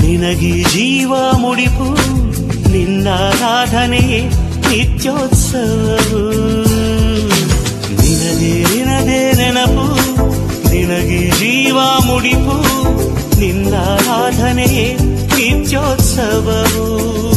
ನಿನಗೆ ಜೀವ ಮುಡಿಪು ನಿನ್ನಾರಾಧನೆಯೇ ನಿತ್ಯೋತ್ಸವವು ನಿನಗೆ ನಿನದೇ ನೆನಪು ನಿನಗೆ ಜೀವ ಮುಡಿಪು ನಿನ್ನಾರಾಧನೆಯೇ ನಿತ್ಯೋತ್ಸವವು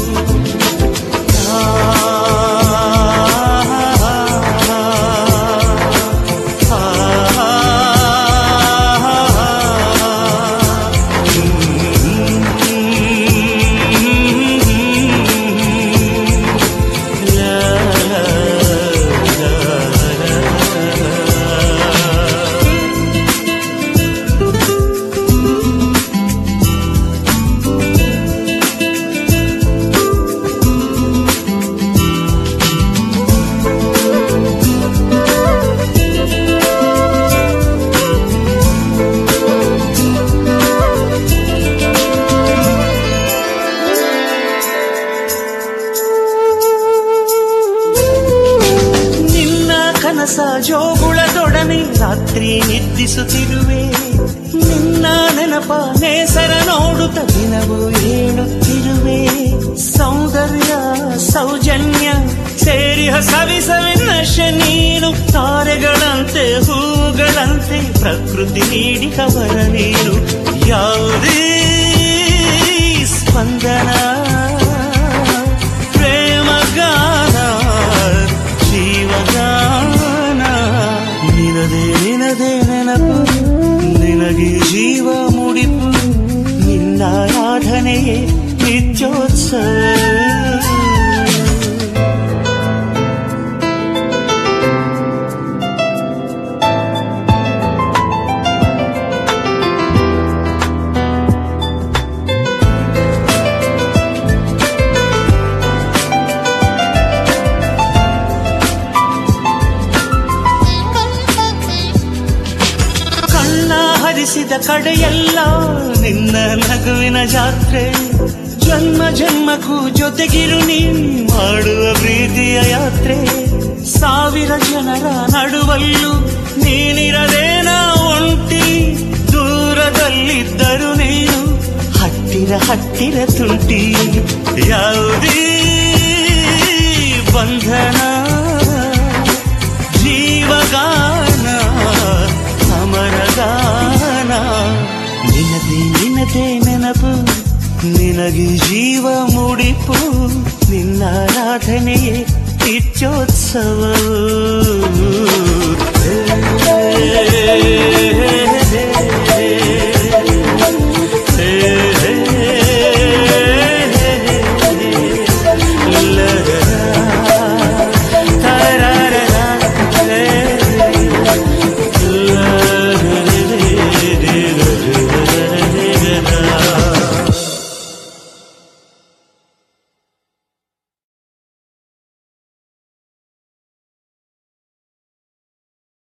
ನಿನ್ನ ಕನಸ ಜೋಗುಳದೊಡನೆ ರಾತ್ರಿ ನಿದ್ದಿಸುತ್ತಿರುವೆ ನಿನ್ನ ನೆನಪ ನೇಸರ ನೋಡುತ್ತ ದಿನವೂ ಹೇಳುತ್ತಿರುವೆ ಸೌಂದರ್ಯ ಸೌಜನ್ಯ ಸೇರಿ ಸವಿ ಸವಿನಶ ನೀನು ತಾರೆಗಳಂತೆ ಹೂಗಳಂತೆ ಪ್ರಕೃತಿ ನೀಡಿ ಕವರ ನೀನು ಯಾವುದೇ ಸ್ಪಂದನ ಪ್ರೇಮಗಾನ ಜೀವಗಾನ ನಿನದೇ ನಿನದೇ ನೆನಪು ನಿನಗೆ ಜೀವ ಮುಡಿಪು ನಿನ್ನಾರಾಧನೆಯೇ ನಿತ್ಯೋತ್ಸವ ಕಣ್ಣ ಹರಿಸಿದ ಕಡೆಯೆಲ್ಲ ನಿನ್ನ ನಗುವಿನ ಜಾತ್ರೆ ಜನ್ಮ ಜನ್ಮಕ್ಕೂ ಜೊತೆಗಿರು ನೀ ಮಾಡುವ ಪ್ರೀತಿಯ ಯಾತ್ರೆ ಸಾವಿರ ಜನರ ನಡುವಲ್ಲೂ ನೀನಿರದೇನ ಒಂಟಿ ದೂರದಲ್ಲಿದ್ದರು ನೀನು ಹತ್ತಿರ ಹತ್ತಿರ ತುಂಟಿ ಯಾವುದೇ ಬಂಧನ ಜೀವಗಾನ ಅಮರಗಾನ ನಿನದೇ ನಿನದೇ ನೆನಪು ನಿನಗೆ ಜೀವ ಮುಡಿಪು ನಿನ್ನಾರಾಧನೆಯೇ ನಿತ್ಯೋತ್ಸವ